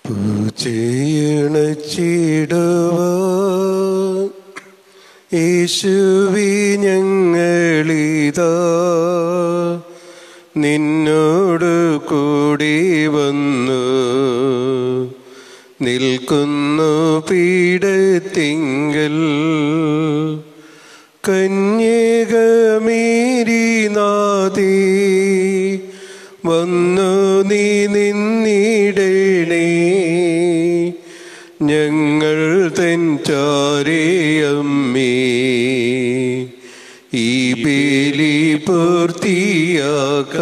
പൂച്ചയണച്ചിടുവ യേശുവി ഞങ്ങളിതാ നിന്നോട് കൂടി വന്നു നിൽക്കുന്നു പീഡത്തിങ്കൽ കന്യകമേരി നാദി വന്നു നീ നിന്നിടണേ ഞങ്ങൾ തൻ ചാരയമ്മേ ഈ ബലി പൂർത്തിയാക്ക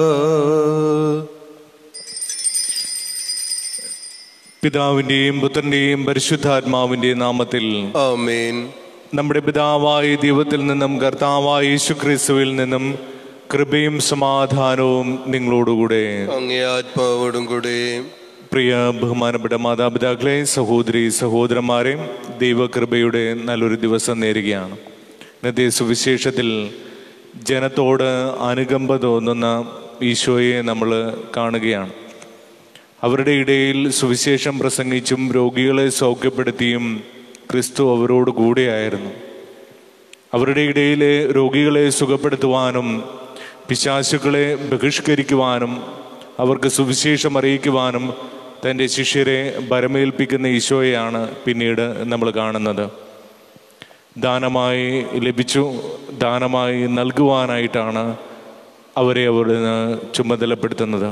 പിതാവിന്റെയും പുത്രന്റെയും പരിശുദ്ധാത്മാവിന്റെയും നാമത്തിൽ ആമേൻ നമ്മുടെ പിതാവായ ദൈവത്തിൽ നിന്നും കർത്താവായ യേശു ക്രിസ്തുവിൽ നിന്നും കൃപയും സമാധാനവും നിങ്ങളോടുകൂടെ അങ്ങേ ആത്മാവോടും കൂടെ പ്രിയ ബഹുമാനപ്പെട്ട മാതാപിതാക്കളെ സഹോദരി സഹോദരന്മാരെ ദൈവകൃപയുടെ നല്ലൊരു ദിവസം നേരുകയാണ് ഇന്നത്തെ സുവിശേഷത്തിൽ ജനത്തോട് അനുകമ്പ തോന്നുന്ന ഈശോയെ നമ്മൾ കാണുകയാണ് അവരുടെ ഇടയിൽ സുവിശേഷം പ്രസംഗിച്ചും രോഗികളെ സൗഖ്യപ്പെടുത്തിയും ക്രിസ്തു അവരോട് കൂടെയായിരുന്നു അവരുടെ ഇടയിലെ രോഗികളെ സുഖപ്പെടുത്തുവാനും പിശാശുക്കളെ ബഹിഷ്കരിക്കുവാനും അവർക്ക് സുവിശേഷം അറിയിക്കുവാനും തൻ്റെ ശിഷ്യരെ ഭരമേൽപ്പിക്കുന്ന ഈശോയെയാണ് പിന്നീട് നമ്മൾ കാണുന്നത് ദാനമായി ലഭിച്ചു ദാനമായി നൽകുവാനായിട്ടാണ് അവരെ അവിടുന്ന് ചുമതലപ്പെടുത്തുന്നത്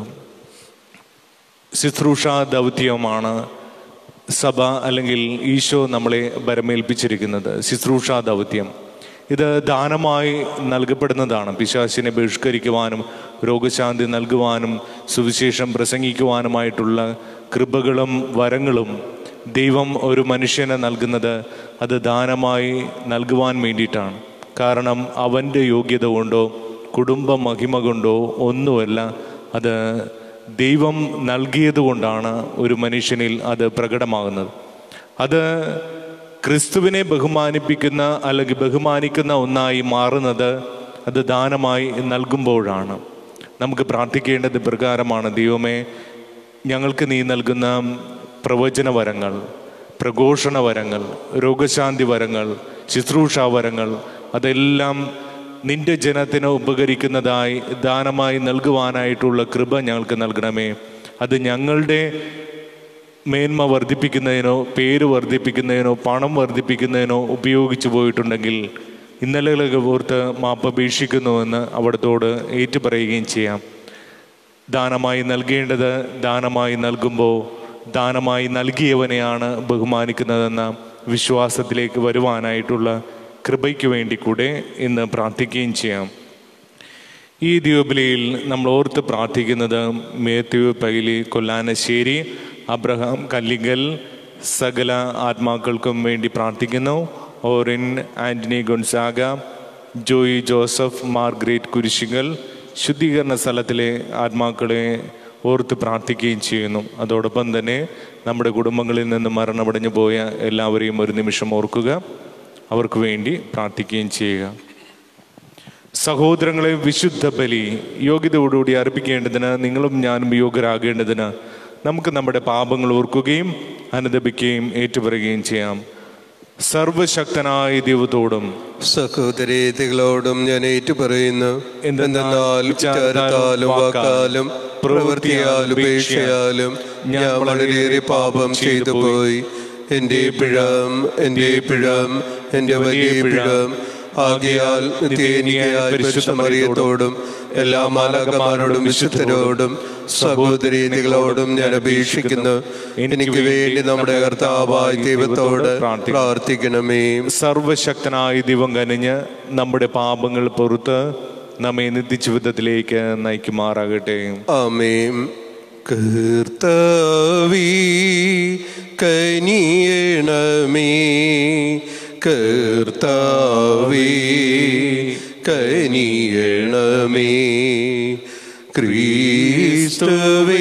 ശുശ്രൂഷ ദൗത്യമാണ് സഭ അല്ലെങ്കിൽ ഈശോ നമ്മളെ ഭരമേൽപ്പിച്ചിരിക്കുന്നത് ശുശ്രൂഷ ദൗത്യം ഇത് ദാനമായി നൽകപ്പെടുന്നതാണ് പിശാശിനെ ബഹിഷ്കരിക്കുവാനും രോഗശാന്തി നൽകുവാനും സുവിശേഷം പ്രസംഗിക്കുവാനുമായിട്ടുള്ള കൃപകളും വരങ്ങളും ദൈവം ഒരു മനുഷ്യന് നൽകുന്നത് അത് ദാനമായി നൽകുവാൻ വേണ്ടിയിട്ടാണ് കാരണം അവൻ്റെ യോഗ്യത കൊണ്ടോ കുടുംബ മഹിമ കൊണ്ടോ ഒന്നുമല്ല അത് ദൈവം നൽകിയത് കൊണ്ടാണ് ഒരു മനുഷ്യനിൽ അത് പ്രകടമാകുന്നത് അത് ക്രിസ്തുവിനെ ബഹുമാനിപ്പിക്കുന്ന അല്ലെങ്കിൽ ബഹുമാനിക്കുന്ന ഒന്നായി മാറുന്നത് അത് ദാനമായി നൽകുമ്പോഴാണ് നമുക്ക് പ്രാർത്ഥിക്കേണ്ടത് പ്രകാരമാണ് ദൈവമേ ഞങ്ങൾക്ക് നീ നൽകുന്ന പ്രവചന വരങ്ങൾ പ്രഘോഷണ വരങ്ങൾ രോഗശാന്തി വരങ്ങൾ ശുശ്രൂഷ വരങ്ങൾ അതെല്ലാം നിന്റെ ജനത്തിന് ഉപകരിക്കുന്നതായി ദാനമായി നൽകുവാനായിട്ടുള്ള കൃപ ഞങ്ങൾക്ക് നൽകണമേ അത് ഞങ്ങളുടെ മേന്മ വർദ്ധിപ്പിക്കുന്നതിനോ പേര് വർദ്ധിപ്പിക്കുന്നതിനോ പണം വർദ്ധിപ്പിക്കുന്നതിനോ ഉപയോഗിച്ചു പോയിട്ടുണ്ടെങ്കിൽ ഇന്നലകളൊക്കെ ഓർത്ത് മാപ്പപേക്ഷിക്കുന്നുവെന്ന് അവിടത്തോട് ഏറ്റുപറയുകയും ചെയ്യാം ദാനമായി നൽകേണ്ടത് ദാനമായി നൽകുമ്പോൾ ദാനമായി നൽകിയവനെയാണ് ബഹുമാനിക്കുന്നതെന്ന വിശ്വാസത്തിലേക്ക് വരുവാനായിട്ടുള്ള കൃപയ്ക്ക് വേണ്ടി കൂടെ ഇന്ന് പ്രാർത്ഥിക്കുകയും ചെയ്യാം ഈ ദ്വീപിലയിൽ നമ്മൾ ഓർത്ത് പ്രാർത്ഥിക്കുന്നത് മേത്യു പൈലി കൊല്ലാനശ്ശേരി അബ്രഹാം കല്ലിങ്കൽ സകല ആത്മാക്കൾക്കും വേണ്ടി പ്രാർത്ഥിക്കുന്നു Aurin Antony Gonzaga Joy Joseph Margaret Kurisinkal ശുദ്ധീകരണ സ്ഥലത്തിലെ ആത്മാക്കളെ ഓർത്ത് പ്രാർത്ഥിക്കുകയും ചെയ്യുന്നു അതോടൊപ്പം തന്നെ നമ്മുടെ കുടുംബങ്ങളിൽ നിന്ന് മരണമടഞ്ഞു പോയ എല്ലാവരെയും ഒരു നിമിഷം ഓർക്കുക അവർക്ക് വേണ്ടി പ്രാർത്ഥിക്കുകയും ചെയ്യുക സഹോദരങ്ങളെ വിശുദ്ധ ബലി യോഗ്യതയോടുകൂടി അർപ്പിക്കേണ്ടതിന് നിങ്ങളും ഞാനും യോഗ്യരാകേണ്ടതിന് നമുക്ക് നമ്മുടെ പാപങ്ങൾ ഓർക്കുകയും അനുദപിക്കുകയും ഏറ്റുപറയുകയും ചെയ്യാം സർവശക്തനായ ദൈവത്തോടും സഹോദരീതികളോടും ഞാൻ ഏറ്റുപറയുന്നു എന്തെന്നാൽ എന്തെന്നാൽ വിചാരത്താലും വാക്കാലും പ്രവൃത്തിയാലും ഉപേക്ഷയാലും ഞാൻ വളരെയേറെ പാപം ചെയ്തു പോയി എൻ്റെ പിഴം എൻ്റെ പിഴം എൻ്റെ വലിയ പിഴം ആകിയാൽ നിത്യേനിയായ പരിശുദ്ധ മറിയത്തോടും എല്ലാ മാലകമാരോടും വിശുദ്ധരോടും സഹോദരീതികളോടും ഞാൻ അപേക്ഷിക്കുന്നു എനിക്ക് വേണ്ടി നമ്മുടെ കർത്താവായ ദൈവത്തോട് പ്രാർത്ഥിക്കണമേ സർവശക്തനായ ദൈവം കനിഞ്ഞ് നമ്മുടെ പാപങ്ങൾ പുറത്ത് നമ്മെ നിത്യജീവിതത്തിലേക്ക് നയിക്കുമാറാകട്ടെ ആമേം കർത്താവീ കനിയണമേ കർത്താവീ കനിയണമേ ക്രീസ്തുവേ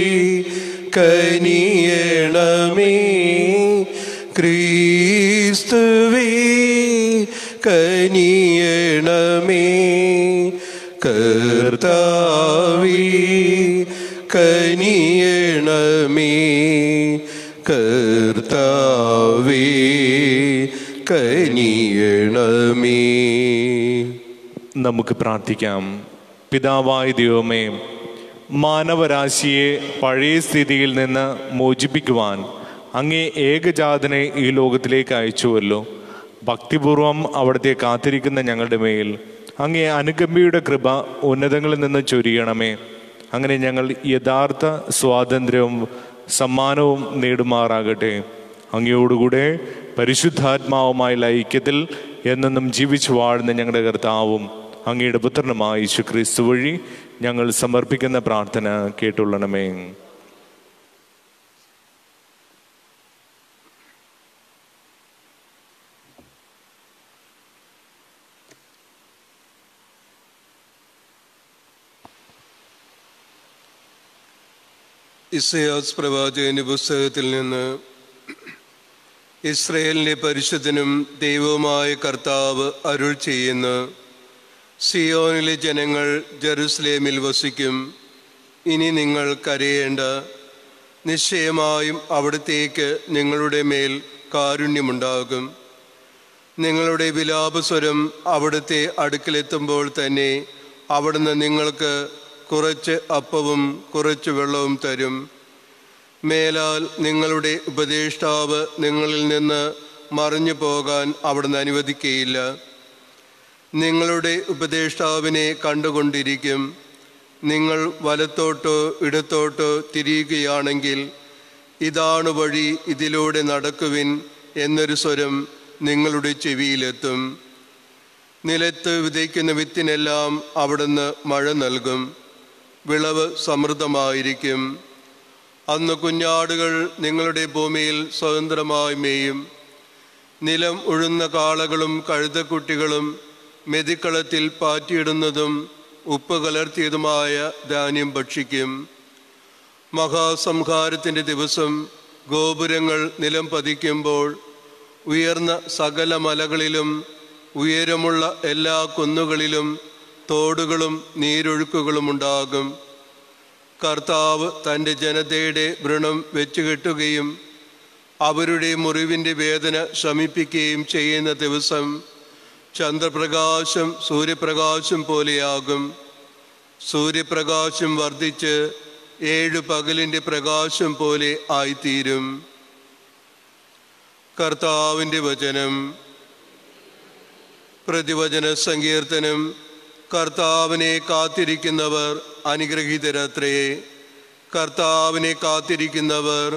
കനിയണമേ ക്രീസ്തുവേ കനിയണമേ കർത്താവീ കനിയണമേ കനിയണമേ കർത്താവേ കനിയണമേ നമുക്ക് പ്രാർത്ഥിക്കാം പിതാവായ ദൈവമേ മാനവരാശിയെ പഴയ സ്ഥിതിയിൽ നിന്ന് മോചിപ്പിക്കുവാൻ അങ്ങേ ഏകജാതനെ ഈ ലോകത്തിലേക്ക് അയച്ചുവല്ലോ ഭക്തിപൂർവം അവിടുത്തെ കാത്തിരിക്കുന്ന ഞങ്ങളുടെ മേൽ അങ്ങേ അനുകമ്പയുടെ കൃപ ഉന്നതങ്ങളിൽ നിന്ന് ചൊരിയണമേ അങ്ങനെ ഞങ്ങൾ യഥാർത്ഥ സ്വാതന്ത്ര്യവും സമ്മാനവും നേടുമാറാകട്ടെ അങ്ങയോടുകൂടെ പരിശുദ്ധാത്മാവുമായുള്ള ഐക്യത്തിൽ എന്നെന്നും ജീവിച്ചു വാഴുന്ന ഞങ്ങളുടെ കർത്താവും അങ്ങയുടെ പുത്രനുമായ യേശു ക്രിസ്തു വഴി ഞങ്ങൾ സമർപ്പിക്കുന്ന പ്രാർത്ഥന കേട്ടുള്ളണമേ ഇസയാസ് പ്രവാചകന്റെ പുസ്തകത്തിൽ നിന്ന് ഇസ്രയേലിന്റെ പരിശുദ്ധനും ദൈവവുമായ കർത്താവ് അരുൾ ചെയ്യുന്ന സിയോനിലെ ജനങ്ങൾ ജെറുസലേമിൽ വസിക്കും ഇനി നിങ്ങൾ കരയേണ്ട നിശ്ചയമായും അവിടത്തേക്ക് നിങ്ങളുടെ മേൽ കാരുണ്യമുണ്ടാകും നിങ്ങളുടെ വിലാപസ്വരം അവിടുത്തെ അടുക്കിലെത്തുമ്പോൾ തന്നെ അവിടുന്ന് നിങ്ങൾക്ക് കുറച്ച് അപ്പവും കുറച്ച് വെള്ളവും തരും മേലാൽ നിങ്ങളുടെ ഉപദേഷ്ടാവ് നിങ്ങളിൽ നിന്ന് മറിഞ്ഞു പോകാൻ അവിടുന്ന് അനുവദിക്കുകയില്ല നിങ്ങളുടെ ഉപദേഷ്ടാവിനെ കണ്ടുകൊണ്ടിരിക്കും നിങ്ങൾ വലത്തോട്ടോ ഇടത്തോട്ടോ തിരിയുകയാണെങ്കിൽ ഇതാണ് വഴി ഇതിലൂടെ നടക്കുവിൻ എന്നൊരു സ്വരം നിങ്ങളുടെ ചെവിയിലെത്തും നിലത്ത് വിതയ്ക്കുന്ന വിത്തിനെല്ലാം അവിടുന്ന് മഴ നൽകും വിളവ് സമൃദ്ധമായിരിക്കും അന്ന് കുഞ്ഞാടുകൾ നിങ്ങളുടെ ഭൂമിയിൽ സ്വതന്ത്രമായി മേയും നിലം ഉഴുന്ന കാളകളും കഴുതക്കുട്ടികളും മെതിക്കളത്തിൽ പാറ്റിയിടുന്നതും ഉപ്പ് കലർത്തിയതുമായ ധാന്യം ഭക്ഷിക്കും മഹാസംഹാരത്തിൻ്റെ ദിവസം ഗോപുരങ്ങൾ നിലം പതിക്കുമ്പോൾ ഉയർന്ന സകല മലകളിലും ഉയരമുള്ള എല്ലാ കുന്നുകളിലും തോടുകളും നീരൊഴുക്കുകളും ഉണ്ടാകും കർത്താവ് തൻ്റെ ജനതയുടെ വ്രണം വെച്ചുകെട്ടുകയും അവരുടെ മുറിവിൻ്റെ വേദന ശമിപ്പിക്കുകയും ചെയ്യുന്ന ദിവസം ചന്ദ്രപ്രകാശം സൂര്യപ്രകാശം പോലെയാകും സൂര്യപ്രകാശം വർദ്ധിച്ച് ഏഴ് പകലിൻ്റെ പ്രകാശം പോലെ ആയിത്തീരും കർത്താവിൻ്റെ വചനം പ്രതിവചന സങ്കീർത്തനം കർത്താവിനെ കാത്തിരിക്കുന്നവർ അനുഗ്രഹീതരത്രേ കർത്താവിനെ കാത്തിരിക്കുന്നവർ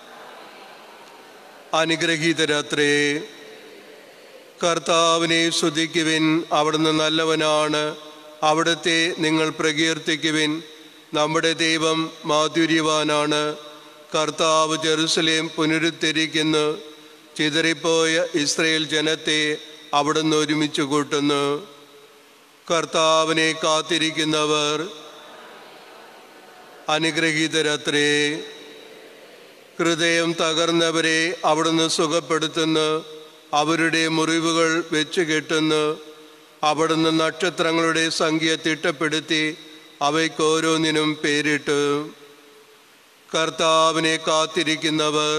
അനുഗ്രഹീതരത്രേ കർത്താവിനെ സ്തുതിക്കുവിൻ അവിടുന്ന് നല്ലവനാണ് അവിടുത്തെ നിങ്ങൾ പ്രകീർത്തിക്കുവിൻ നമ്മുടെ ദൈവം മാധുര്യവാനാണ് കർത്താവ് ജെറുസലേം പുനരുദ്ധരിക്കുന്നു ചിതറിപ്പോയ ഇസ്രയേൽ ജനത്തെ അവിടുന്ന് ഒരുമിച്ച് കൂട്ടുന്നു കർത്താവിനെ കാത്തിരിക്കുന്നവർ അനുഗ്രഹീതരത്രേ ഹൃദയം തകർന്നവരെ അവിടുന്ന് സുഖപ്പെടുത്തുന്നു അവരുടെ മുറിവുകൾ വെച്ച് കെട്ടുന്നു അവിടുന്ന് നക്ഷത്രങ്ങളുടെ സംഖ്യ തിട്ടപ്പെടുത്തി അവയ്ക്ക് ഓരോന്നിനും പേരിട്ടു കർത്താവിനെ കാത്തിരിക്കുന്നവർ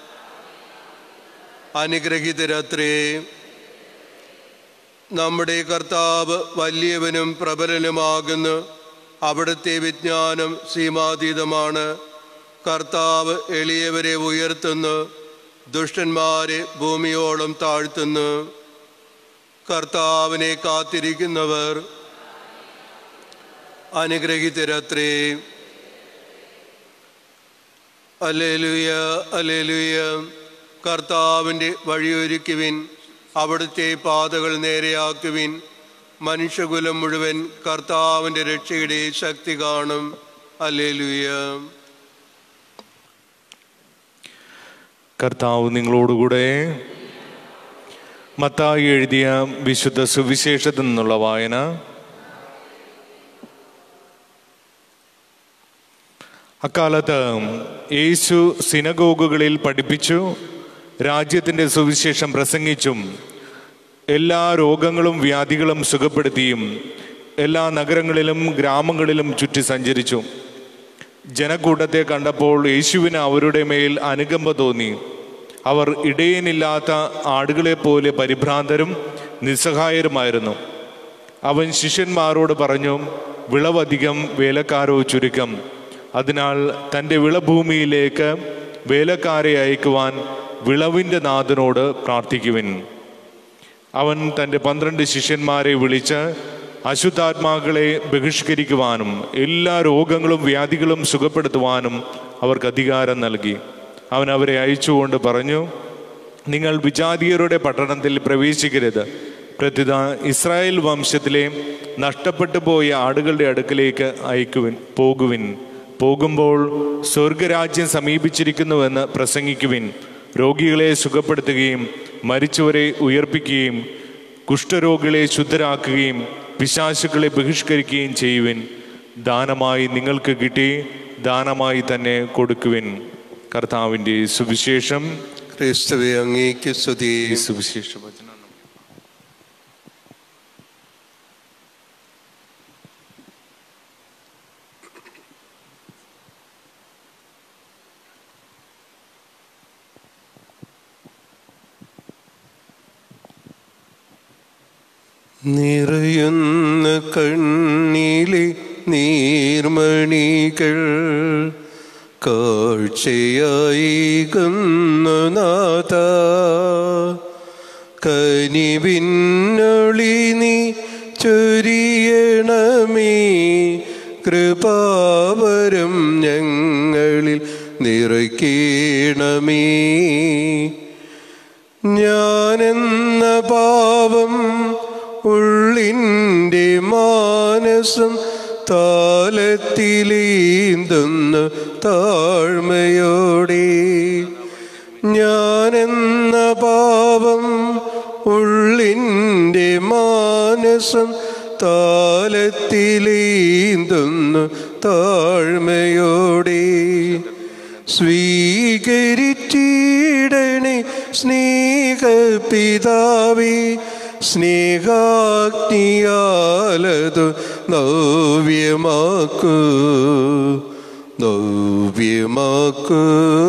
അനുഗ്രഹീതരത്രേ നമ്മുടെ കർത്താവ് വലിയവനും പ്രബലനുമാകുന്നു അവിടുത്തെ വിജ്ഞാനം സീമാതീതമാണ് കർത്താവ് എളിയവരെ ഉയർത്തുന്നു ദുഷ്ടന്മാരെ ഭൂമിയോളം താഴ്ത്തുന്നു കർത്താവിനെ കാത്തിരിക്കുന്നവർ അനുഗ്രഹിതരത്രേ അലേലുയ അലേലുയ കർത്താവിൻ്റെ വഴിയൊരുക്കുവിൻ അവിടുത്തെ പാതകൾ നേരെയാക്കുവിൻ മനുഷ്യകുലം മുഴുവൻ കർത്താവിൻ്റെ രക്ഷയുടെ ശക്തി കാണും അലേലുയ കർത്താവ് നിങ്ങളോടുകൂടെ മത്തായി എഴുതിയ വിശുദ്ധ സുവിശേഷത്തിൽ നിന്നുള്ള വായന അക്കാലത്ത് യേശു സിനഗോഗുകളിൽ പഠിപ്പിച്ചു രാജ്യത്തിൻ്റെ സുവിശേഷം പ്രസംഗിച്ചും എല്ലാ രോഗങ്ങളും വ്യാധികളും സുഖപ്പെടുത്തിയും എല്ലാ നഗരങ്ങളിലും ഗ്രാമങ്ങളിലും ചുറ്റി സഞ്ചരിച്ചു ജനക്കൂട്ടത്തെ കണ്ടപ്പോൾ യേശുവിന് അവരുടെ മേൽ അനുകമ്പ തോന്നി അവർ ഇടയനില്ലാത്ത ആടുകളെ പോലെ പരിഭ്രാന്തരും നിസ്സഹായരുമായിരുന്നു അവൻ ശിഷ്യന്മാരോട് പറഞ്ഞു വിളവധികം വേലക്കാരോ ചുരുക്കം അതിനാൽ തൻ്റെ വിളഭൂമിയിലേക്ക് വേലക്കാരെ അയക്കുവാൻ വിളവിൻ്റെ നാഥനോട് പ്രാർത്ഥിക്കുവിൻ അവൻ തൻ്റെ പന്ത്രണ്ട് ശിഷ്യന്മാരെ വിളിച്ച് അശുദ്ധാത്മാക്കളെ ബഹിഷ്കരിക്കുവാനും എല്ലാ രോഗങ്ങളും വ്യാധികളും സുഖപ്പെടുത്തുവാനും അവർക്ക് അധികാരം നൽകി അവൻ അവരെ അയച്ചുകൊണ്ട് പറഞ്ഞു നിങ്ങൾ വിജാതീയരുടെ പട്ടണത്തിൽ പ്രവേശിക്കരുത് പ്രത്യുത ഇസ്രായേൽ വംശത്തിലെ നഷ്ടപ്പെട്ടു പോയ ആടുകളുടെ അടുക്കലേക്ക് അയക്കുവിൻ പോകുവിൻ പോകുമ്പോൾ സ്വർഗരാജ്യം സമീപിച്ചിരിക്കുന്നുവെന്ന് പ്രസംഗിക്കുവിൻ രോഗികളെ സുഖപ്പെടുത്തുകയും മരിച്ചവരെ ഉയർപ്പിക്കുകയും കുഷ്ഠരോഗികളെ ശുദ്ധരാക്കുകയും പിശാശുക്കളെ ബഹിഷ്കരിക്കുകയും ചെയ്യുവിൻ ദാനമായി നിങ്ങൾക്ക് കിട്ടി ദാനമായി തന്നെ കൊടുക്കുവിൻ കർത്താവിൻ്റെ സുവിശേഷം ക്രിസ്തുവെ അങ്ങേക്ക് സ്തുതി ഈ സുവിശേഷ വചനം നിറയുന്ന കണ്ണിലെ നീർമണികൾ കാഴ്ചയായി നാഥ കനിവിന്നൊളി നീ ചൊരിയണമേ കൃപാവരം ഞങ്ങളിൽ നിറയ്ക്കണമേ ഞാനെന്ന പാപം ഉള്ളിൻ്റെ മാനസം താലത്തിലേന്തുന്ന താഴ്മയോടെ ഞാനെന്ന പാപം ഉള്ളിൻ്റെ മാനസം താലത്തിലേന്തുന്ന താഴ്മയോടെ സ്വീകരിച്ചിടണേ സ്നേഹപിതാവേ സ്നേഹാഗ്നിയാലതു നവ്യമാക്കൂ നവ്യമാക്കൂ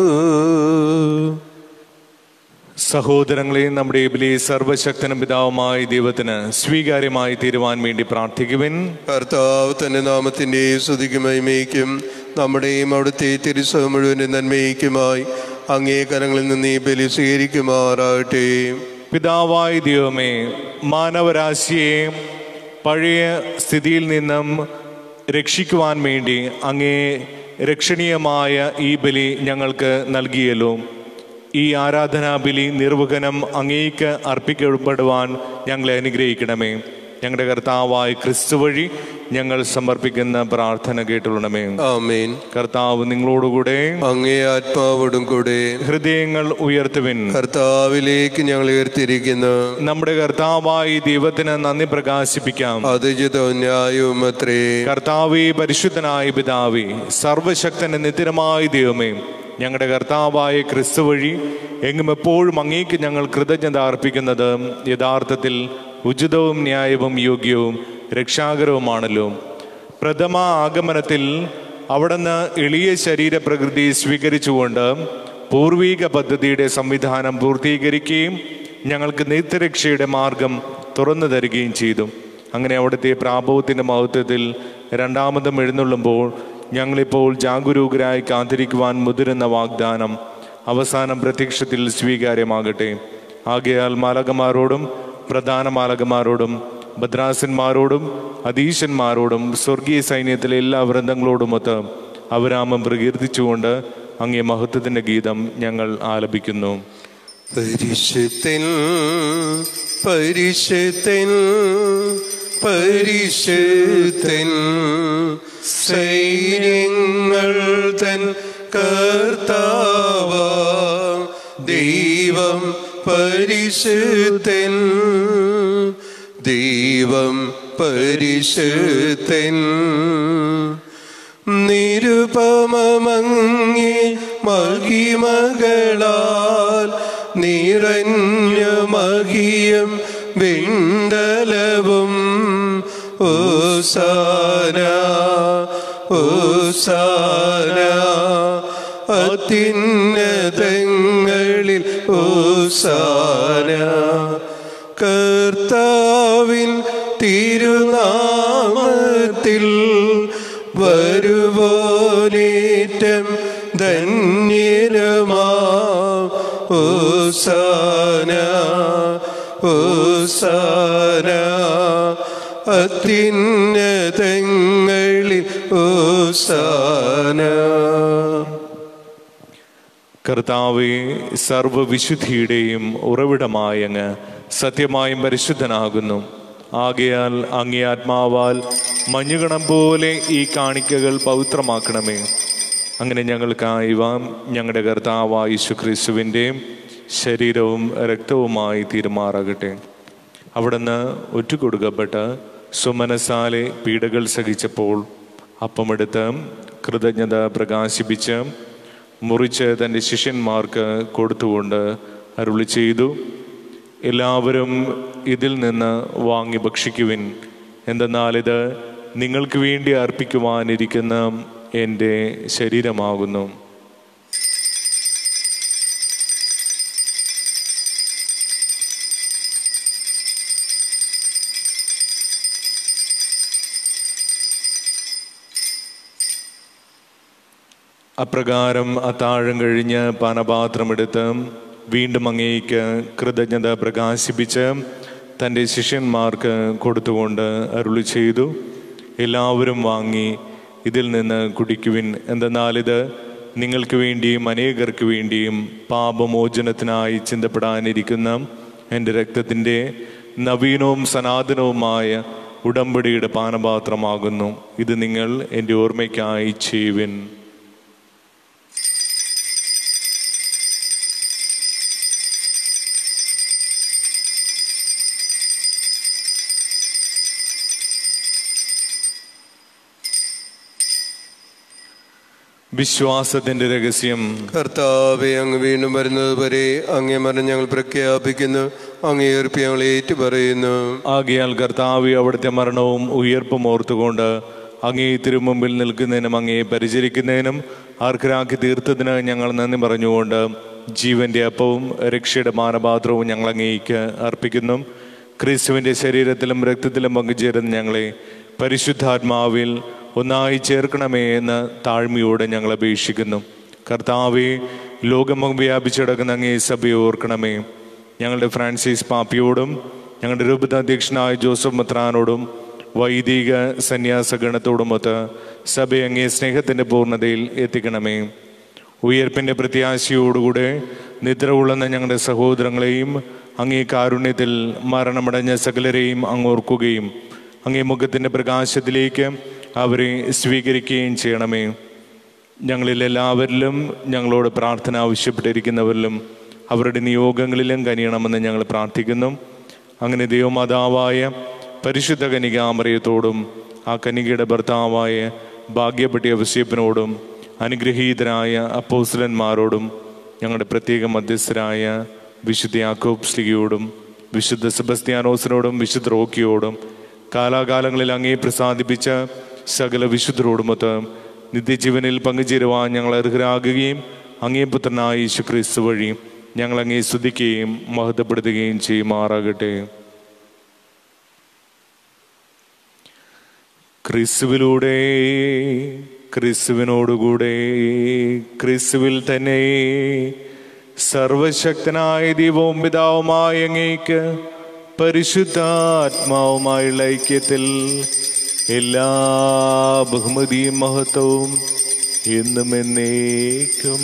സഹോദരങ്ങളെ നമ്മുടെ ഇതിലെ സർവശക്തനും പിതാവുമായ ദൈവത്തിന് സ്വീകാര്യമായി തീരുവാൻ വേണ്ടി പ്രാർത്ഥിക്കുവിൻ കർത്താവ് തന്റെ നാമത്തിന്റെ സ്തുതിക്കും മഹിമയ്ക്കും നമ്മുടെയും അവിടുത്തെ തിരുസഭ മുഴുവൻ നന്മയ്ക്കുമായി അങ്ങേ കരങ്ങളിൽ നിന്ന് ഈ ബലി സ്വീകരിക്കുമാറാകട്ടെ പിതാവായ ദൈവമേ മാനവരാശിയെ പഴയ സ്ഥിതിയിൽ നിന്നും രക്ഷിക്കുവാൻ വേണ്ടി അങ്ങേ രക്ഷണീയമായ ഈ ബലി ഞങ്ങൾക്ക് നൽകിയല്ലോ ഈ ആരാധനാ ബലി നിർവഹനം അങ്ങേക്ക് അർപ്പിക്കപ്പെടുവാൻ ഞങ്ങളെ അനുഗ്രഹിക്കണമേ ഞങ്ങളുടെ കർത്താവായ ക്രിസ്തു വഴി ഞങ്ങൾ സമർപ്പിക്കുന്ന പ്രാർത്ഥന കേട്ടുള്ളണമേ ആമേൻ കർത്താവ് നിങ്ങളോടുകൂടെ അങ്ങേ ആത്മാവോടും കൂടെ ഹൃദയങ്ങൾ ഉയർത്തുവിൻ കർത്താവിലേക്ക് ഞങ്ങൾ ഉയർത്തിയിരിക്കുന്നു നമ്മുടെ കർത്താവായി ദൈവത്തിന് നന്ദി പ്രകാശിപ്പിക്കാം അതിജിതവും ന്യായവും അത്രേ കർത്താവേ പരിശുദ്ധനായ പിതാവേ സർവശക്തന്റെ നിത്യമായ ദൈവമേ ഞങ്ങളുടെ കർത്താവായ ക്രിസ്തു വഴി എങ്ങും എപ്പോഴും അങ്ങേക്ക് ഞങ്ങൾ കൃതജ്ഞത അർപ്പിക്കുന്നത് യഥാർത്ഥത്തിൽ ഉചിതവും ന്യായവും യോഗ്യവും രക്ഷാകരവുമാണല്ലോ പ്രഥമ ആഗമനത്തിൽ അവിടുന്ന് എളിയ ശരീരപ്രകൃതി സ്വീകരിച്ചുകൊണ്ട് പൂർവീക പദ്ധതിയുടെ സംവിധാനം പൂർത്തീകരിക്കുകയും ഞങ്ങൾക്ക് നിത്യരക്ഷയുടെ മാർഗം തുറന്നു തരികയും ചെയ്തു അങ്ങനെ അവിടുത്തെ പ്രാഭവത്തിൻ്റെ മഹത്വത്തിൽ രണ്ടാമതും എഴുന്നള്ളുമ്പോൾ ഞങ്ങളിപ്പോൾ ജാഗരൂകരായി കാത്തിരിക്കുവാൻ മുതിരുന്ന വാഗ്ദാനം അവസാനം പ്രത്യക്ഷത്തിൽ സ്വീകാര്യമാകട്ടെ ആകയാൽ മാലകമാരോടും പ്രധാന മാലകമാരോടും ഭദ്രാസന്മാരോടും അധീശന്മാരോടും സ്വർഗീയ സൈന്യത്തിലെ എല്ലാ വൃന്ദങ്ങളോടുമൊത്ത് അവരാമം പ്രകീർത്തിച്ചുകൊണ്ട് അങ്ങേ മഹത്വത്തിന്റെ ഗീതം ഞങ്ങൾ ആലപിക്കുന്നു പരിശുദ്ധൻ പരിശുദ്ധൻ പരിശുദ്ധൻ സൈന്യങ്ങൾ തൻ കർത്താവ ദൈവം പരിശുദ്ധൻ ദൈവം പരിശുദ്ധൻ നിരുപമങ്ങി മഹിമകളാൽ നിറഞ്ഞ മഹിയം വിണ്ടലവും ഓസാന ഓസാന അത്യുന്നതങ്ങളിൽ ഓസാന കർത്താവിൻ തിരുനാമത്തിൽ വരുവോനേറ്റം ധന്യരമാ ഓസാന ഓസാന അത്യുന്നതങ്ങളിൽ ഓസാന കർത്താവെ സർവവിശുദ്ധിയുടെയും ഉറവിടമായ അങ്ങ് സത്യമായും പരിശുദ്ധനാകുന്നു ആകയാൽ അങ്ങേ ആത്മാവാൽ മഞ്ഞുകണം പോലെ ഈ കാണിക്കകൾ പവിത്രമാക്കണമേ അങ്ങനെ ഞങ്ങൾക്കായി വാം ഞങ്ങളുടെ കർത്താവായ യേശു ക്രിസ്തുവിൻ്റെ ശരീരവും രക്തവുമായി തീരുമാറാകട്ടെ അവിടുന്ന് ഒറ്റുകൊടുക്കപ്പെട്ട് സുമനസാലെ പീഡകൾ സഹിച്ചപ്പോൾ അപ്പമെടുത്ത് കൃതജ്ഞത പ്രകാശിപ്പിച്ച് മുറിച്ച് തൻ്റെ ശിഷ്യന്മാർക്ക് കൊടുത്തുകൊണ്ട് അരുളി ചെയ്തു എല്ലാവരും ഇതിൽ നിന്ന് വാങ്ങി ഭക്ഷിക്കുവിൻ എന്തെന്നാൽ ഇത് നിങ്ങൾക്ക് വേണ്ടി അർപ്പിക്കുവാനിരിക്കുന്ന എൻ്റെ ശരീരമാകുന്നു അപ്രകാരം അത്താഴം കഴിഞ്ഞ് പാനപാത്രമെടുത്ത് വീണ്ടും അങ്ങേക്ക് കൃതജ്ഞത പ്രകാശിപ്പിച്ച് തൻ്റെ ശിഷ്യന്മാർക്ക് കൊടുത്തുകൊണ്ട് അരുളി ചെയ്തു എല്ലാവരും വാങ്ങി ഇതിൽ നിന്ന് കുടിക്കുവിൻ എന്തെന്നാൽ ഇത് നിങ്ങൾക്ക് വേണ്ടിയും അനേകർക്ക് വേണ്ടിയും പാപമോചനത്തിനായി ചിന്തപ്പെടാനിരിക്കുന്ന എൻ്റെ രക്തത്തിൻ്റെ നവീനവും സനാതനവുമായ ഉടമ്പടിയുടെ പാനപാത്രമാകുന്നു ഇത് നിങ്ങൾ എൻ്റെ ഓർമ്മയ്ക്കായി ചെയ്യുവിൻ വിശ്വാസത്തിന്റെ രഹസ്യം കർത്താവെ അങ്ങ് വീണ്ടും വരുന്നത് വരെ അങ്ങേ മരണം ഞങ്ങൾ പ്രഖ്യാപിക്കുന്നു അങ്ങേ ഉയർപ്പ് ഞങ്ങൾ ഏറ്റുപറയുന്നു ആകയാൽ കർത്താവ് അവിടുത്തെ മരണവും ഉയർപ്പും ഓർത്തുകൊണ്ട് അങ്ങേ തിരുമുമ്പിൽ നിൽക്കുന്നതിനും അങ്ങേ പരിചരിക്കുന്നതിനും ആർക്കരാക്കി തീർത്തതിന് ഞങ്ങൾ നന്ദി പറഞ്ഞുകൊണ്ട് ജീവന്റെ അപ്പവും രക്ഷയുടെ മാനപാത്രവും ഞങ്ങൾ അങ്ങേക്ക് അർപ്പിക്കുന്നു ക്രിസ്തുവിന്റെ ശരീരത്തിലും രക്തത്തിലും പങ്കുചേരുന്ന ഞങ്ങളെ പരിശുദ്ധാത്മാവിൽ ഒന്നായി ചേർക്കണമേ എന്ന് താഴ്മയോടെ ഞങ്ങൾ അപേക്ഷിക്കുന്നു കർത്താവെ ലോകമം വ്യാപിച്ചിടക്കുന്ന അങ്ങേ സഭയെ ഓർക്കണമേ ഞങ്ങളുടെ ഫ്രാൻസിസ് പാപ്പിയോടും ഞങ്ങളുടെ രൂപതാധ്യക്ഷനായ ജോസഫ് മത്രാനോടും വൈദിക സന്യാസ ഗണത്തോടുമൊത്ത് സഭയെ അങ്ങേ സ്നേഹത്തിൻ്റെ പൂർണ്ണതയിൽ എത്തിക്കണമേ ഉയർപ്പിൻ്റെ പ്രത്യാശയോടുകൂടെ നിദ്ര ഉള്ളുന്ന ഞങ്ങളുടെ സഹോദരങ്ങളെയും അങ്ങേ കാരുണ്യത്തിൽ മരണമടഞ്ഞ സകലരെയും അങ്ങോർക്കുകയും അങ്ങേ മുഖത്തിൻ്റെ പ്രകാശത്തിലേക്ക് അവരെ സ്വീകരിക്കുകയും ചെയ്യണമേ ഞങ്ങളിൽ എല്ലാവരിലും ഞങ്ങളോട് പ്രാർത്ഥന ആവശ്യപ്പെട്ടിരിക്കുന്നവരിലും അവരുടെ നിയോഗങ്ങളിലും കനിയണമെന്ന് ഞങ്ങൾ പ്രാർത്ഥിക്കുന്നു അങ്ങനെ ദൈവമാതാവായ പരിശുദ്ധ കനികാമറയത്തോടും ആ കനികയുടെ ഭർത്താവായ ഭാഗ്യപ്പെട്ടിയ വസ്യപ്പനോടും അനുഗ്രഹീതരായ അപ്പോസ്ലന്മാരോടും ഞങ്ങളുടെ പ്രത്യേക മധ്യസ്ഥരായ വിശുദ്ധ യാക്കോബ് സ്ലിഗിയോടും വിശുദ്ധ സെബസ്ത്യാനോസിനോടും വിശുദ്ധ റോക്കിയോടും കാലാകാലങ്ങളിൽ അങ്ങേ പ്രസാദിപ്പിച്ച സകല വിശുദ്ധരോടുമൊത്ത് നിത്യജീവനിൽ പങ്കുചേരുവാൻ ഞങ്ങൾ അർഹരാകുകയും അങ്ങേ പുത്രനായ യേശു ക്രിസ്തു വഴി ഞങ്ങൾ അങ്ങേ സ്തുതിക്കുകയും മഹത്വപ്പെടുത്തുകയും ചെയ്യുമാറാകട്ടെ ക്രിസ്തുവിലൂടെ ക്രിസ്തുവിനോടുകൂടെ ക്രിസ്തുവിൽ തന്നെ സർവശക്തനായ ദൈവവും പിതാവുമായ അങ്ങേക്ക് പരിശുദ്ധാത്മാവുമായുള്ള ഐക്യത്തിൽ എല്ലാ ബഹുമതിയും മഹത്വവും എന്നും എന്നേക്കും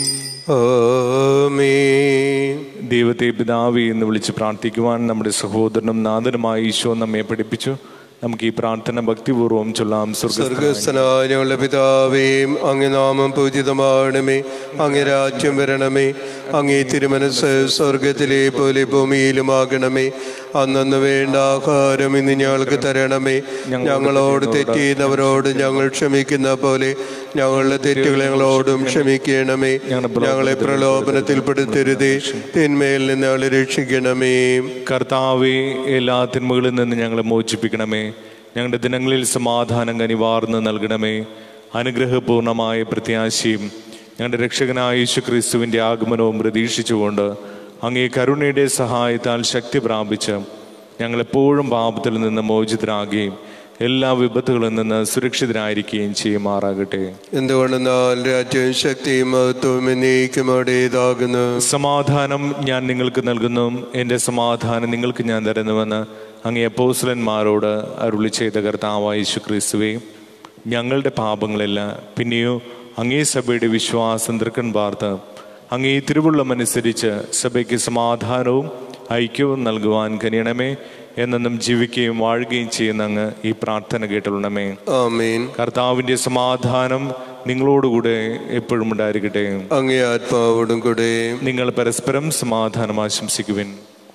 ആമേൻ ദൈവത്തെ പിതാവി എന്ന് വിളിച്ച് പ്രാർത്ഥിക്കുവാൻ നമ്മുടെ സഹോദരനും നാഥനുമായ ഈശോ നമ്മെ പഠിപ്പിച്ചു നമുക്ക് ഈ പ്രാർത്ഥന ഭക്തിപൂർവ്വം ചൊല്ലാം സ്വർഗ സ്വർഗസ്ഥനായ ഞങ്ങളുടെ പിതാവേയും അങ്ങേ നാമം പൂജിതമാകണമേ അങ്ങേ രാജ്യം വരണമേ അങ്ങേ തിരുമനസ് സ്വർഗത്തിലെ പോലെ ഭൂമിയിലുമാകണമേ അന്നു വേണ്ട ആഹാരം ഇന്ന് ഞങ്ങൾക്ക് തരണമേ ഞങ്ങളോട് തെറ്റ് ചെയ്യുന്നവരോട് ഞങ്ങൾ ക്ഷമിക്കുന്ന പോലെ ഞങ്ങളുടെ തെറ്റുകൾ ഞങ്ങളോടും ക്ഷമിക്കണമേ ഞങ്ങളെ പ്രലോഭനത്തിൽപ്പെടുത്തരുതേ തിന്മയിൽ നിന്ന് ഞങ്ങളെ രക്ഷിക്കണമേ കർത്താവെ എല്ലാ തിന്മകളിൽ നിന്ന് ഞങ്ങളെ മോചിപ്പിക്കണമേ ഞങ്ങളുടെ ദിനങ്ങളിൽ സമാധാനം കനിവാർന്ന് നൽകണമേ അനുഗ്രഹപൂർണമായ പ്രത്യാശയും ഞങ്ങളുടെ രക്ഷകനായ യേശു ക്രിസ്തുവിൻ്റെ ആഗമനവും പ്രതീക്ഷിച്ചുകൊണ്ട് അങ്ങേ കരുണയുടെ സഹായത്താൽ ശക്തി പ്രാപിച്ച് ഞങ്ങളെപ്പോഴും പാപത്തിൽ നിന്ന് മോചിതരാകുകയും എല്ലാ വിപത്തുകളിൽ നിന്ന് സുരക്ഷിതരായിരിക്കുകയും ചെയ്യുമാറാകട്ടെ എന്തുകൊണ്ടെന്നാൽ രാജ്യവും ശക്തിയും മഹത്വവും എന്നേക്കും അവിടേതാകുന്നു സമാധാനം ഞാൻ നിങ്ങൾക്ക് നൽകുന്നു എൻ്റെ സമാധാനം നിങ്ങൾക്ക് ഞാൻ തരുന്നുവെന്ന് അങ്ങേ അപ്പോസ്ലന്മാരോട് അരുളി ചെയ്ത കർത്താവായ യേശു ക്രിസ്തുവേ ഞങ്ങളുടെ പാപങ്ങളല്ല പിന്നെയോ അങ്ങേ സഭയുടെ വിശ്വാസം തൃക്കൺ പാർത്ത് അങ്ങേ തിരുവുള്ളമനുസരിച്ച് സഭയ്ക്ക് സമാധാനവും ഐക്യവും നൽകുവാൻ കനിയണമേ എന്നെന്നും ജീവിക്കുകയും വാഴുകയും ചെയ്യുന്ന അങ്ങ് ഈ പ്രാർത്ഥന കേട്ടുള്ളണമേ ആമേൻ കർത്താവിൻ്റെ സമാധാനം നിങ്ങളോടുകൂടെ എപ്പോഴും ഉണ്ടായിരിക്കട്ടെ അങ്ങേ ആത്മാവോടും കൂടെ നിങ്ങൾ പരസ്പരം സമാധാനം ആശംസിക്കുവിൻ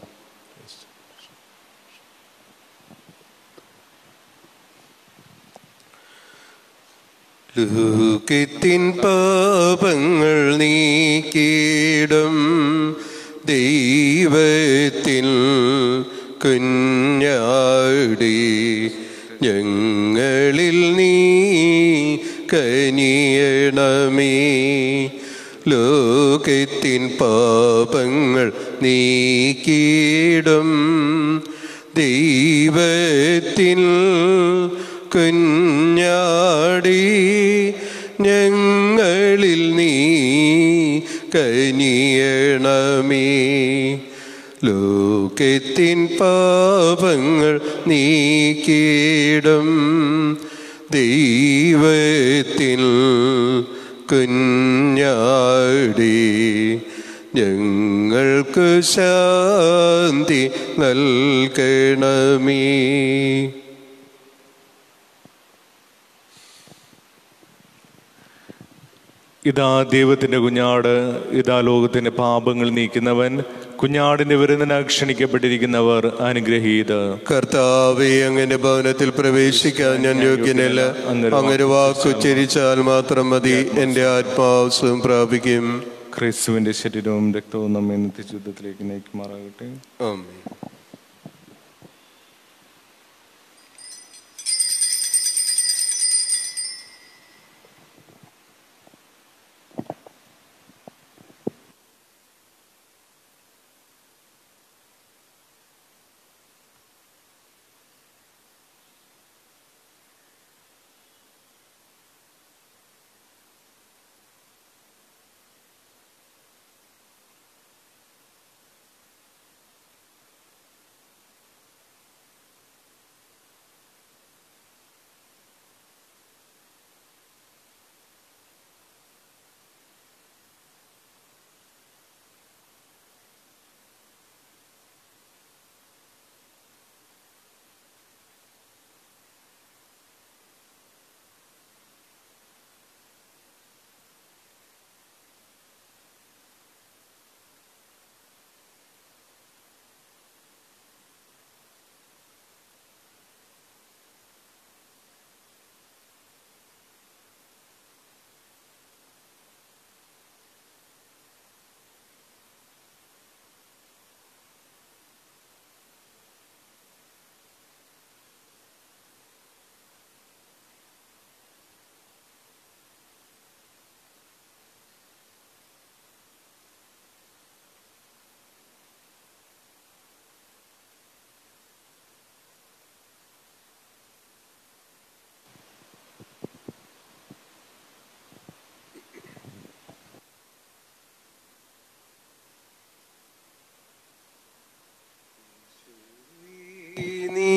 ലൂക്കിത്തിൻ പാപങ്ങൾ നീക്കിയിടും ദൈവത്തിൽ കുഞ്ഞാടി ഞങ്ങളിൽ നീ കനിയണമേ ലോകത്തിൻ പാപങ്ങൾ നീക്കിയിടും ദൈവത്തിൽ കുഞ്ഞാടി ഞങ്ങളിൽ നീ കനിയണമേ ലോകത്തിൻ പാപങ്ങൾ നീക്കിയിടും ദൈവത്തിൽ കുഞ്ഞാടി ഞങ്ങൾക്ക് ശാന്തി നൽകണമേ ഇതാ ദൈവത്തിന്റെ കുഞ്ഞാട് ഇതാ ലോകത്തിന്റെ പാപങ്ങൾ നീക്കുന്നവൻ കുഞ്ഞാടിന്റെ വിരുന്നിന് ക്ഷണിക്കപ്പെട്ടിരിക്കുന്നവർ അനുഗ്രഹീത് കർത്താവെ അങ്ങനെ ഭവനത്തിൽ പ്രവേശിക്കാൻ ഞാൻ യോഗ്യനല്ല അങ്ങനെ വാക്കുച്ചരിച്ചാൽ മാത്രം മതി എൻ്റെ ആത്മാവസം പ്രാപിക്കും ക്രിസ്തുവിന്റെ ശരീരവും രക്തവും നമ്മെ നിത്യശുദ്ധത്തിലേക്ക് നയിക്കുമാറാകട്ടെ ആമേൻ നീ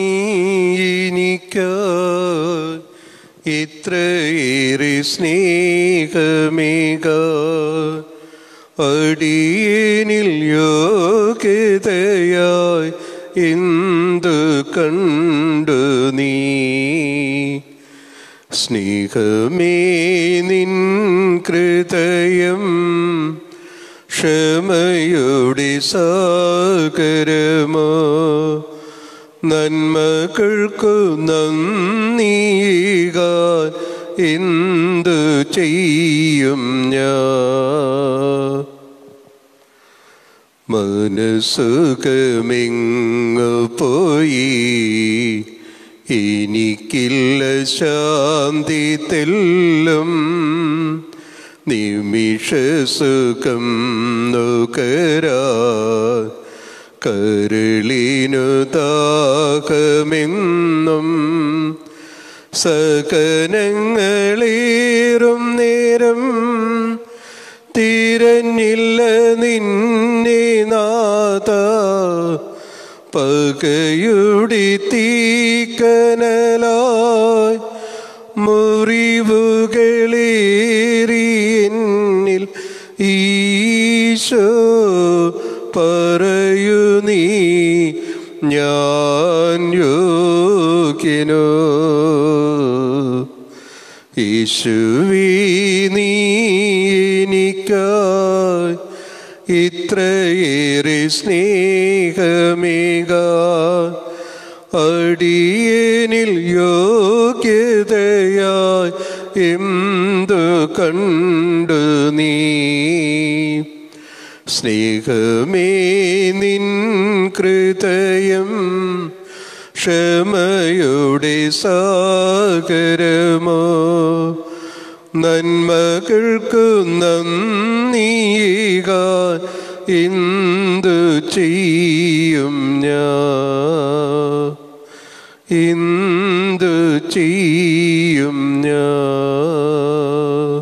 എനിക്കായി ഇത്രയേറെ സ്നേഹമേക അടിയനിൽ യോഗ്യതയായി എന്തു കണ്ടു നീ സ്നേഹമേ നിൻ കൃതയം ക്ഷമയുടെ സാഗരമോ നന്മകൾക്കു നന്ദികാൻ എന്തു ചെയ്യും ഞാൻ മനസ്സുഖമെങ്ങു പോയി എനിക്കില്ല ശാന്തി തെല്ലും നിമിഷസുഖം നുകരാ കരളിനു താകമെന്നും സകനങ്ങളേറും നേരം തിരഞ്ഞില്ല നിന്നെ നാഥ പകയുടെ തീക്കനലായി മുറിവുകളേറി എന്നിൽ ഈശോ പറയൂ നീ ഞാൻ യോഗ്യനോ യേശുവേ നീ എനിക്കായി ഇത്രയേറെ സ്നേഹമേക അടിയനിൽ യോഗ്യതയായി എന്തു കണ്ടു നീ സ്നേഹമേ നിൻ കൃതയം ക്ഷമയുടെ സാഗരമോ നന്മകൾക്കു നന്ദിയുക എന്തു ചെയ്യും ഞാൻ എന്തു ചെയ്യും ഞാൻ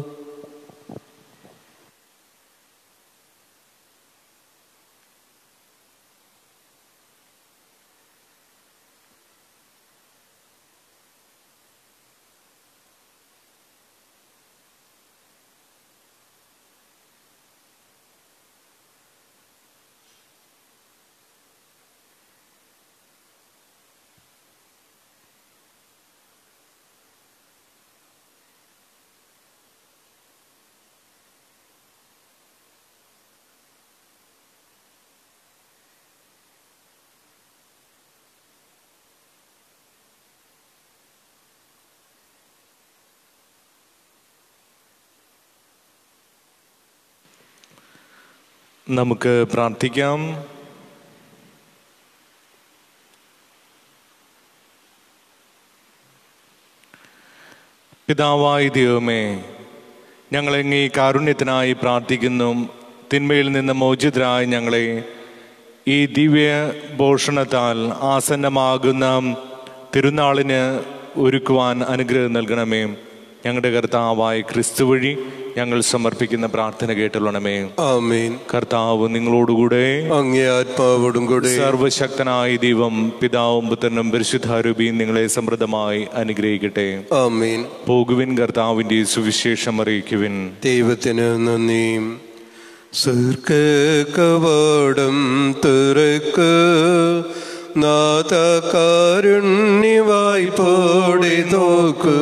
നമുക്ക് പ്രാർത്ഥിക്കാം പിതാവായ ദൈവമേ ഞങ്ങളെങ്ങി കാരുണ്യത്തിനായി പ്രാർത്ഥിക്കുന്നു തിന്മയിൽ നിന്ന് മോചിതരായി ഞങ്ങളെ ഈ ദിവ്യ ഭോഷണത്താൽ ആസന്നമാകുന്ന തിരുനാളിന് ഒരുക്കുവാൻ അനുഗ്രഹം നൽകണമേ ഞങ്ങളുടെ കർത്താവായ ക്രിസ്തു വഴി ഞങ്ങൾ സമർപ്പിക്കുന്ന പ്രാർത്ഥന കേട്ടുള്ളണമേ ആമേൻ കർത്താവ് നിങ്ങളോടുകൂടെ അങ്ങേ ആത്മാവോടും കൂടെ സർവശക്തനായ ദൈവം പിതാവും പുത്രനും പരിശുദ്ധാരൂപിയും നിങ്ങളെ സമൃദ്ധമായി അനുഗ്രഹിക്കട്ടെ ആമേൻ പോകുവിൻ കർത്താവിന്റെ സുവിശേഷം അറിയിക്കുവിൻ ദൈവത്തിന് നന്ദിയും സ്വർഗ കവാടം തുറക്ക് നാഥ കാരുണ്യവായി പോടെ നോക്കൂ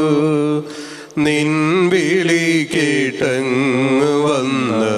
നിൻ വിളി കേട്ടങ്ങ് വന്ന്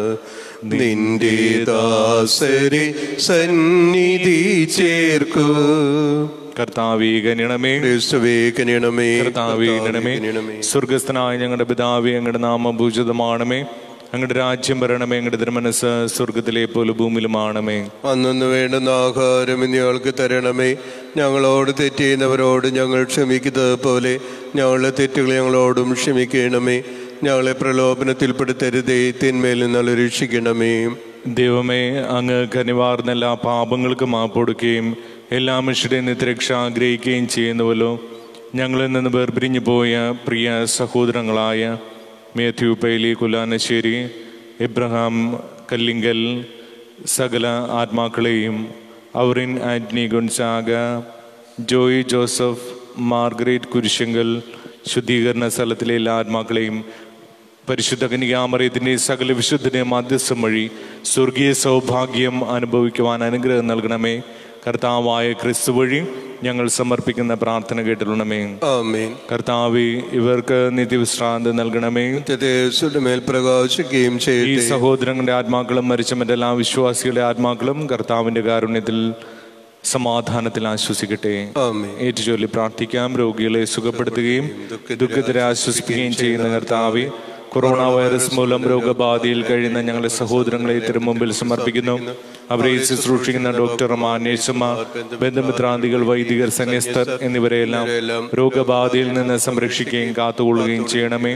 നിന്റെ ദാസരെ സന്നിധി ചേർക്കൂ കർത്താവേ ഗണിണമേ ക്രിസ്തുവേ കനിയണമേ കർത്താവേ ഗണമേ സ്വർഗസ്ഥനായ ഞങ്ങളുടെ പിതാവേ ഞങ്ങളുടെ നാമം ഭൂജിതമാണമേ ഞങ്ങളുടെ രാജ്യം വരണമേ ഞങ്ങളുടെ തിരുമനസ് സ്വർഗത്തിലെ പോലെ ഭൂമിയിലുമാണമേ അന്നു വേണ്ടുന്ന ആഹാരം ഇനിയാൾക്ക് തരണമേ ഞങ്ങളോട് തെറ്റ് ചെയ്യുന്നവരോട് ഞങ്ങൾ ക്ഷമിക്കുന്നത് പോലെ ഞങ്ങളുടെ തെറ്റുകൾ ഞങ്ങളോടും ക്ഷമിക്കണമേ ഞങ്ങളെ പ്രലോഭനത്തിൽപ്പെടുത്തരുതേ തിന്മയിൽ നിന്നുള്ള രക്ഷിക്കണമേ ദൈവമേ അങ്ങ് കനിവാർന്ന എല്ലാ പാപങ്ങൾക്കും മാപ്പൊടുക്കുകയും എല്ലാ മനുഷ്യരുടെയും നിത്യരക്ഷ ആഗ്രഹിക്കുകയും ചെയ്യുന്നുവല്ലോ ഞങ്ങളിൽ നിന്ന് വേർപിരിഞ്ഞു പോയ പ്രിയ സഹോദരങ്ങളായ മേത്യു പൈലി കുലാനശ്ശേരി ഇബ്രഹാം കല്ലിങ്കൽ സകല ആത്മാക്കളെയും Aurin Antony Gonzaga Joy Joseph Margaret Kurisinkal ശുദ്ധീകരണ സ്ഥലത്തിലെ എല്ലാ ആത്മാക്കളെയും പരിശുദ്ധ കന്യാമറിയത്തിൻ്റെ സകല വിശുദ്ധനെ മധ്യസ്ഥം വഴി സ്വർഗീയ സൗഭാഗ്യം അനുഭവിക്കുവാൻ അനുഗ്രഹം നൽകണമേ കർത്താവായ ക്രിസ്തു വഴി ഞങ്ങൾ സമർപ്പിക്കുന്ന പ്രാർത്ഥന കേട്ടിരണമേ ആമേൻ കർത്താവെ ഇവർക്ക് നിത്യവിശ്രാന്തി നൽകണമേ നിത്യദേശയുടെ മേൽ പ്രകാശിക്കുകയും ഈ ചെയ്യട്ടെ സഹോദരങ്ങളുടെ ആത്മാക്കളും മരിച്ച മറ്റെല്ലാ വിശ്വാസികളുടെ ആത്മാക്കളും കർത്താവിന്റെ കാരുണ്യത്തിൽ സമാധാനത്തിൽ ആശ്വസിക്കട്ടെ ആമേൻ ഏറ്റുചൊല്ലി പ്രാർത്ഥിക്കാം രോഗികളെ സുഖപ്പെടുത്തുകയും ദുഃഖത്തിനെ ആശ്വസിപ്പിക്കുകയും ചെയ്യുന്ന കർത്താവെ കൊറോണ വൈറസ് മൂലം രോഗബാധയിൽ കഴിയുന്ന ഞങ്ങളുടെ സഹോദരങ്ങളെ തിരുമുമ്പിൽ സമർപ്പിക്കുന്നു അവരെ ശുശ്രൂഷിക്കുന്ന ഡോക്ടർമാർ നഴ്സുമാർ ബന്ധുമിത്രാന്തികൾ വൈദികർ സന്യസ്തർ എന്നിവരെയെല്ലാം രോഗബാധയിൽ നിന്ന് സംരക്ഷിക്കുകയും കാത്തുകൊള്ളുകയും ചെയ്യണമേ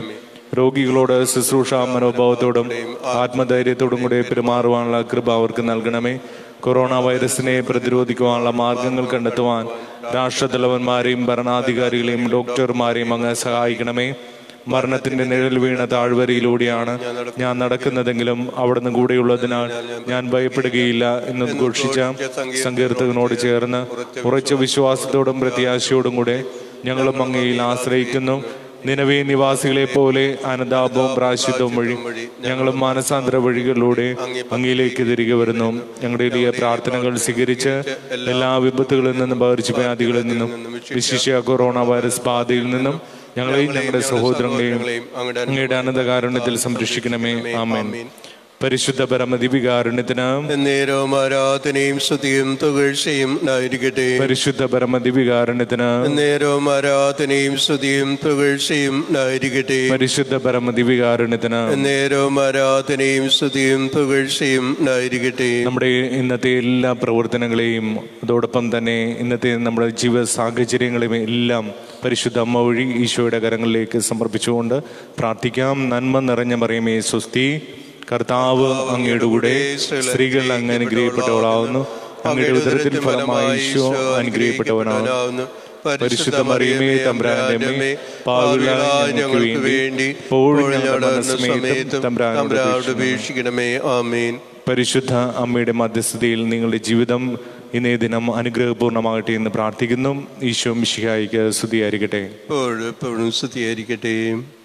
രോഗികളോട് ശുശ്രൂഷ മനോഭാവത്തോടും ആത്മധൈര്യത്തോടും കൂടി പെരുമാറുവാനുള്ള കൃപ അവർക്ക് നൽകണമേ കൊറോണ വൈറസിനെ പ്രതിരോധിക്കുവാനുള്ള മാർഗങ്ങൾ കണ്ടെത്തുവാൻ രാഷ്ട്രതലവന്മാരെയും ഭരണാധികാരികളെയും ഡോക്ടർമാരെയും അങ്ങ് സഹായിക്കണമേ മരണത്തിന്റെ നിഴൽ വീണ താഴ്വരയിലൂടെയാണ് ഞാൻ നടക്കുന്നതെങ്കിലും അവിടുന്ന് കൂടെയുള്ളതിനാൽ ഞാൻ ഭയപ്പെടുകയില്ല എന്ന് ഘോഷിച്ച സങ്കീർത്തകനോട് ചേർന്ന് ഉറച്ച വിശ്വാസത്തോടും പ്രത്യാശയോടും കൂടെ ഞങ്ങളും അങ്ങയിൽ ആശ്രയിക്കുന്നു നിലവേ നിവാസികളെ പോലെ അനതാപവും പ്രാശ്യത്വവും വഴി ഞങ്ങളും മാനസാന്തര വഴികളിലൂടെ അങ്ങയിലേക്ക് തിരികെ വരുന്നു ഞങ്ങളുടെ വലിയ പ്രാർത്ഥനകൾ സ്വീകരിച്ച് എല്ലാ വിപത്തുകളിൽ നിന്നും പകർച്ചവ്യാധികളിൽ നിന്നും വിശിഷ്യ കൊറോണ വൈറസ് ബാധയിൽ നിന്നും ഞങ്ങളെയും ഞങ്ങളുടെ സഹോദരങ്ങളെയും അങ്ങയുടെ അനന്തകാരുണ്യത്തിൽ സംരക്ഷിക്കണമേ ആമേൻ പരിശുദ്ധ പരമദിവികാരുണ്യത്തിന് നേരവും ആരാധനയും സ്തുതിയും തുകഴ്ചയും ഉണ്ടായിരിക്കട്ടെ പരിശുദ്ധ പരമദിവികാരുണ്യത്തിന് നേരവും ആരാധനയും സ്തുതിയും തുകഴ്ചയും ഉണ്ടായിരിക്കട്ടെ പരിശുദ്ധ പരമദിവികാരുണ്യത്തിന് നേരവും ആരാധനയും സ്തുതിയും തുകഴ്ചയും ഉണ്ടായിരിക്കട്ടെ നമ്മുടെ ഇന്നത്തെ എല്ലാ പ്രവർത്തനങ്ങളെയും അതോടൊപ്പം തന്നെ ഇന്നത്തെ നമ്മുടെ ജീവിത സാഹചര്യങ്ങളെയും എല്ലാം പരിശുദ്ധ അമ്മ വഴി ഈശോയുടെ കരങ്ങളിലേക്ക് സമർപ്പിച്ചുകൊണ്ട് പ്രാർത്ഥിക്കാം നന്മ നിറഞ്ഞ പറയുമേ സ്വസ്തി കർത്താവ് അങ്ങയുടെ കൂടെ സ്ത്രീകൾ അങ്ങ് അനുഗ്രഹിക്കപ്പെട്ടവളാവുന്നു അങ്ങയുടെ ഉദരത്തിൽ ഫലമായി ഈശോ അനുഗ്രഹിക്കപ്പെട്ടവനാവുന്നു പരിശുദ്ധ മറിയമേ തമ്പ്രാന്റെ അമ്മേ പാവികളായ ഞങ്ങൾക്ക് വേണ്ടി ഇപ്പോഴും ഞങ്ങളുടെ മരണസമയത്തും തമ്പ്രാനോട് തമ്പ്രാനോട് അപേക്ഷിക്കണമേ. വീക്ഷിക്കണമേ ആമീൻ പരിശുദ്ധ അമ്മയുടെ മധ്യസ്ഥതയിൽ നിങ്ങളുടെ ജീവിതം ഇന്നേ ദിനം അനുഗ്രഹപൂർണ്ണമാകട്ടെ എന്ന് പ്രാർത്ഥിക്കുന്നു ഈശോ മിശിഹായിക്ക് സ്തുതിയായിരിക്കട്ടെ എപ്പോഴും എപ്പോഴും സ്തുതിയായിരിക്കട്ടെ